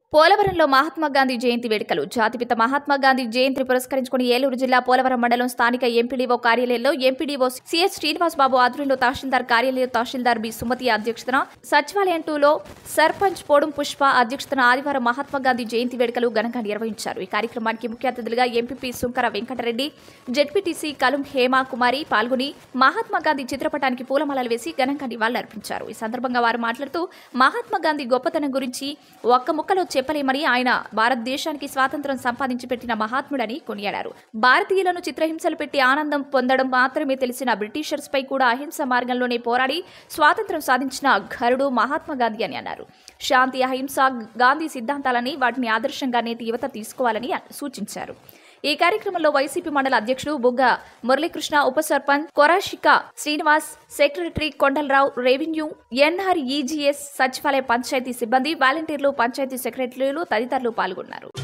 పోలవరంలో మహాత్మా గాంధీ జయంతి వేడుకలు జాతిపిత మహాత్మా గాంధీ జయంతిని పురస్కరించుకుని ఏలూరు జిల్లా పోలవరం మండలం స్థానిక ఎంపీడీఓ కార్యాలయంలో ఎంపీడీఓ సిఎస్ శ్రీనివాస్ బాబు ఆధ్వర్యంలో తహసీల్దార్ కార్యాలయం తహసీల్దార్ బి సుమతి అధ్యక్షతన సచివాలయం టూలో సర్పంచ్ పోడం పుష్ప అధ్యక్షతన ఆదివారం మహాత్మా గాంధీ జయంతి వేడుకలు ఘనంగా నిర్వహించారు ఈ కార్యక్రమానికి ముఖ్య అతిథులుగా ఎంపీపీ సుంకర వెంకటరెడ్డి జెడ్పీటీసీ కలుం హేమా కుమారి పాల్గొని మహాత్మా గాంధీ చిత్రపటానికి పూలమాలలు వేసి ఘనంగా నివాళులర్పించారు ఈ సందర్భంగా వారు మాట్లాడుతూ మహాత్మా గాంధీ గొప్పతనం గురించి ఒక్క ముక్కలో చెప్పలేమని ఆయన భారతదేశానికి స్వాతంత్రం సంపాదించి పెట్టిన మహాత్ముడని కొనియాడారు భారతీయులను చిత్రహింసలు పెట్టి ఆనందం పొందడం మాత్రమే తెలిసిన బ్రిటిషర్స్ పై కూడా అహింస మార్గంలోనే పోరాడి స్వాతంత్రం సాధించిన ఘరుడు మహాత్మా గాంధీ అని అన్నారు శాంతి అహింస గాంధీ సిద్ధాంతాలని వాటిని ఆదర్శంగా నేటి యువత తీసుకోవాలని సూచించారు ఈ కార్యక్రమంలో వైసీపీ మండల అధ్యక్షుడు బుగ్గ మురళీకృష్ణ ఉప sarpanch Korashika Srinivas secretary Kondalarao revenue NREGS సచివాలయ పంచాయతీ సిబ్బంది వాలంటీర్లు పంచాయతీ సెక్రటరీలు తదితరులు పాల్గొన్నారు